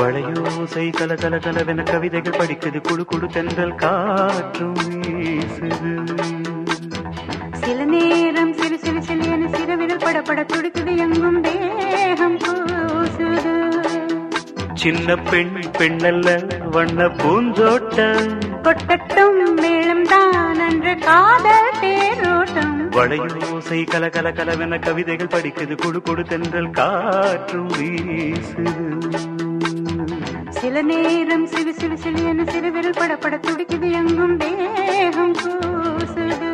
வளையோசை கல கல கலவென கவிதைகள் படிக்குது குடு குடு தென்றல் காற்றும் வீசுது சில நேரம் சிறு சிறு சிறு என சிறுவிரல் படப்பட துடிக்குது எங்கும் தேகம் கூசுது சின்ன பெண் பெண்ணல்ல வண்ண பூந்தோட்டம் கொட்டட்டும் மேளம் தான் அன்று காதல் தேரோட்டம் வளையோசை கல கல கலவென கவிதைகள் படிக்குது குடு குடு தென்றல் காற்றும் வீசுது சில நேரம் சிறு சிறு சிறு என சிறுவிரல் படப்பட துடிக்குது எங்கும் தேகம் கூசுது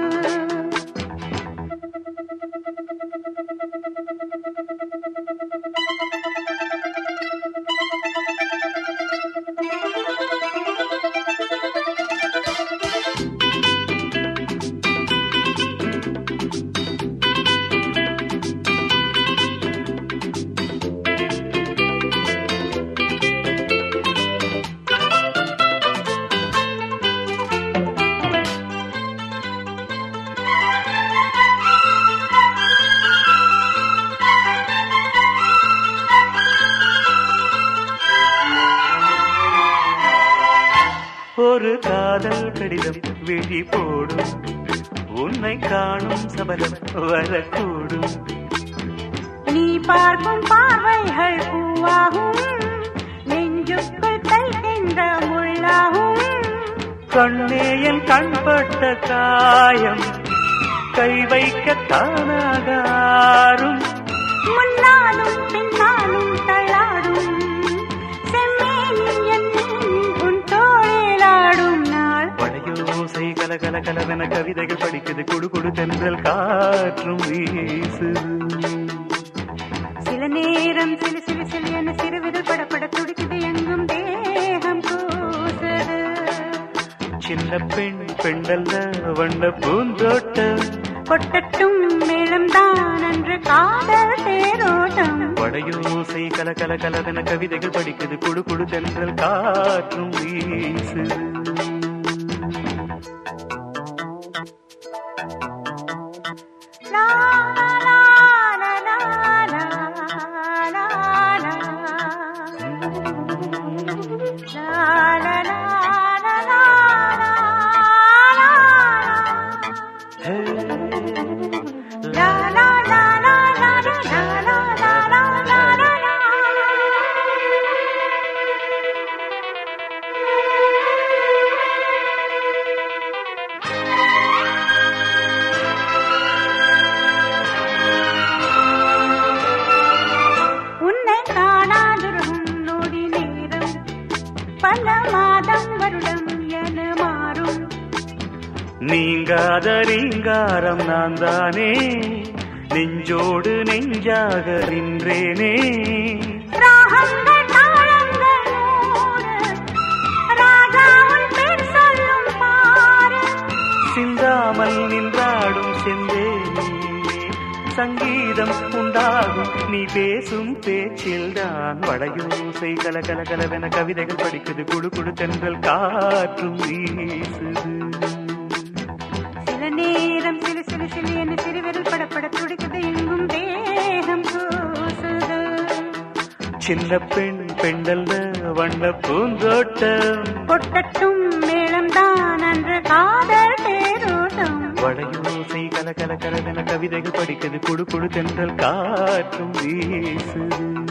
ஒரு காதல் கடிதம் விழி போடும் உன்னை காணும் சபலம் வரக்கூடும் நீ பார்க்கும் பார்வைகள் பூவாகும் நெஞ்சுக்குள் தைக்கின்ற முள்ளாகும் கண்ணே என் கண்பட்ட காயம் கை வைக்க தானாகாரும் முன்னாலும் பின்னாலும் தள்ளாடும் செம்மேனில் என் மேனி உன் தோளிலாடும் நாள் வளையோசை கல கல கலவென கவிதைகள் படிக்குது குடு குடு தென்றல் காற்றும் வீசுது சில நேரம் சிலு சிலு சிலு என சிறுவிரல் படப்பட துடிக்குது எங்கும் தேகம் கூசுது சின்ன பெண் பெண்ணல்ல வண்ண பூந்தோட்டம் கொட்டட்டும் மேளம் தான் அன்று காதல் தேரோட்டம் வளையோசை கல கல கலவென கவிதைகள் படிக்குது குடு குடு தென்றல் காற்றும் வீசுது லா, லா, லா, லா, லா, லா, லா. லா, லா, லா, லா, லா, லா, லா. ஹே, லா, லா, லா, லா, லா, லா, லா, லா, லா, லா, லா, லா, லா. உன்னை காணாதிருக்கும் நொடி நேரம் பல மாதம் வருடம் என மாறும் நீங்காத ரீங்காரம் நான் தானே நெஞ்சோடு நெஞ்சாக நின்றேனே ராகங்கள் தாளங்கள் நூறு ராஜா உன் பேர் சொல்லும் பாரு சிந்தாமல் நின்றாடும் செந்தேனே சங்கீதம் உண்டாகும் நீ பேசும் பேச்சில் தான் வளையோசை கல கல கலவென கவிதைகள் படிக்குது குடு குடு தென்றல் காற்றும் வீசுது சில நேரம் சிலு சிலு சிலு என சிறுவிரல் படப்பட துடிக்குது எங்கும் தேகம் கூசுது சின்ன பெண் பெண்டல்ல வண்ண பூந்தோட்டம் கொட்டட்டும் மேளம் தான் அன்று காதல் தேரோட்டம் வளையோசை கல கல கலவென கவிதைகள் படிக்குது குடு குடு தென்றல் காற்றும் வீசுது